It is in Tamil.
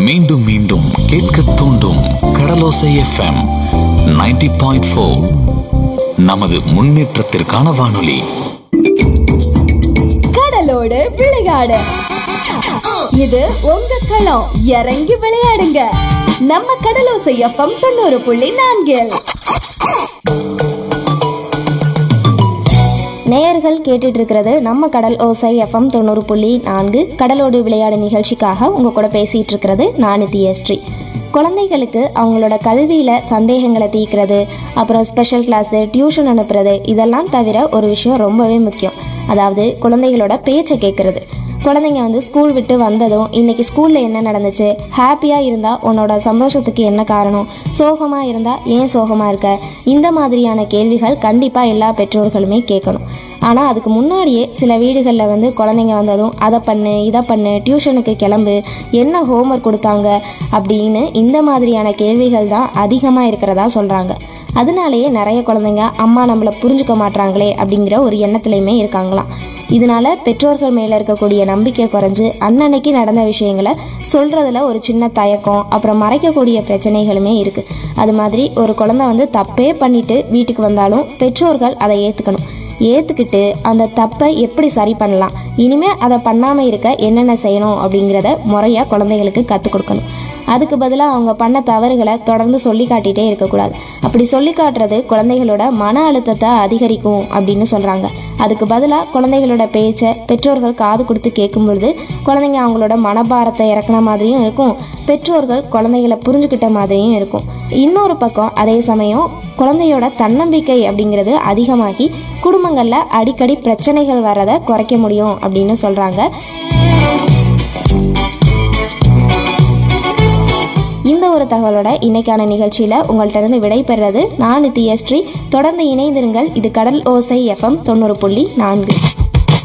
மீண்டும் மீண்டும் கேட்க தூண்டும் கடலோசை எஃப்எம் 90.4 பாயிண்ட் நமது முன்னேற்றத்திற்கான வானொலி கடலோடு விளையாடு இது உங்க களம் இறங்கி விளையாடுங்க நம்ம கடலோசை எஃப்எம் தொண்ணூறு புள்ளி நான்கில் நேயர்கள் கேட்டுட்டு இருக்கிறது நம்ம கடல் ஓசை எஃப்எம் தொண்ணூறு புள்ளி நான்கு கடலோடு விளையாடு நிகழ்ச்சிக்காக உங்க கூட பேசிட்டு இருக்கிறது நான் நித்யஸ்ரீ குழந்தைகளுக்கு அவங்களோட கல்வியில் சந்தேகங்களை தீர்க்கிறது அப்புறம் ஸ்பெஷல் கிளாஸு டியூஷன் அனுப்புறது இதெல்லாம் தவிர ஒரு விஷயம் ரொம்பவே முக்கியம் அதாவது குழந்தைகளோட பேச்சை கேட்கறது குழந்தைங்க வந்து ஸ்கூல் விட்டு வந்ததும் இன்னைக்கு ஸ்கூல்ல என்ன நடந்துச்சு ஹாப்பியா இருந்தா உன்னோட சந்தோஷத்துக்கு என்ன காரணம் சோகமா இருந்தா ஏன் சோகமா இருக்க இந்த மாதிரியான கேள்விகள் கண்டிப்பா எல்லா பெற்றோர்களுமே கேட்கணும் ஆனால் அதுக்கு முன்னாடியே சில வீடுகளில் வந்து குழந்தைங்க வந்ததும் அதை பண்ணு இதை பண்ணு டியூஷனுக்கு கிளம்பு என்ன ஹோம்ஒர்க் கொடுத்தாங்க அப்படின்னு இந்த மாதிரியான கேள்விகள் தான் அதிகமாக இருக்கிறதா சொல்கிறாங்க அதனாலேயே நிறைய குழந்தைங்க அம்மா நம்மளை புரிஞ்சுக்க மாட்றாங்களே அப்படிங்கிற ஒரு எண்ணத்துலையுமே இருக்காங்களாம் இதனால பெற்றோர்கள் மேலே இருக்கக்கூடிய நம்பிக்கை குறைஞ்சு அன்னன்னைக்கு நடந்த விஷயங்களை சொல்றதுல ஒரு சின்ன தயக்கம் அப்புறம் மறைக்கக்கூடிய பிரச்சனைகளுமே இருக்கு அது மாதிரி ஒரு குழந்தை வந்து தப்பே பண்ணிட்டு வீட்டுக்கு வந்தாலும் பெற்றோர்கள் அதை ஏற்றுக்கணும் ஏற்றுக்கிட்டு அந்த தப்பை எப்படி சரி பண்ணலாம் இனிமே அதை பண்ணாமல் இருக்க என்னென்ன செய்யணும் அப்படிங்கிறத முறையாக குழந்தைகளுக்கு கற்றுக் கொடுக்கணும் அதுக்கு பதிலாக அவங்க பண்ண தவறுகளை தொடர்ந்து சொல்லி காட்டிகிட்டே இருக்கக்கூடாது அப்படி சொல்லி காட்டுறது குழந்தைகளோட மன அழுத்தத்தை அதிகரிக்கும் அப்படின்னு சொல்கிறாங்க அதுக்கு பதிலாக குழந்தைகளோட பேச்சை பெற்றோர்கள் காது கொடுத்து கேட்கும் பொழுது குழந்தைங்க அவங்களோட மனபாரத்தை இறக்குன மாதிரியும் இருக்கும் பெற்றோர்கள் குழந்தைகளை புரிஞ்சுக்கிட்ட மாதிரியும் இருக்கும் இன்னொரு பக்கம் அதே சமயம் குழந்தையோட தன்னம்பிக்கை அப்படிங்கிறது அதிகமாகி குடும்பங்களில் அடிக்கடி பிரச்சனைகள் வரதை குறைக்க முடியும் அப்படின்னு சொல்கிறாங்க இந்த ஒரு தகவலோட இன்னைக்கான நிகழ்ச்சியில உங்கள்ட்ட இருந்து விடை பெறுறது நான் நித்யஸ்ரீ தொடர்ந்து இணைந்திருங்கள் இது கடல் ஓசை எஃப்எம் தொண்ணூறு புள்ளி நான்கு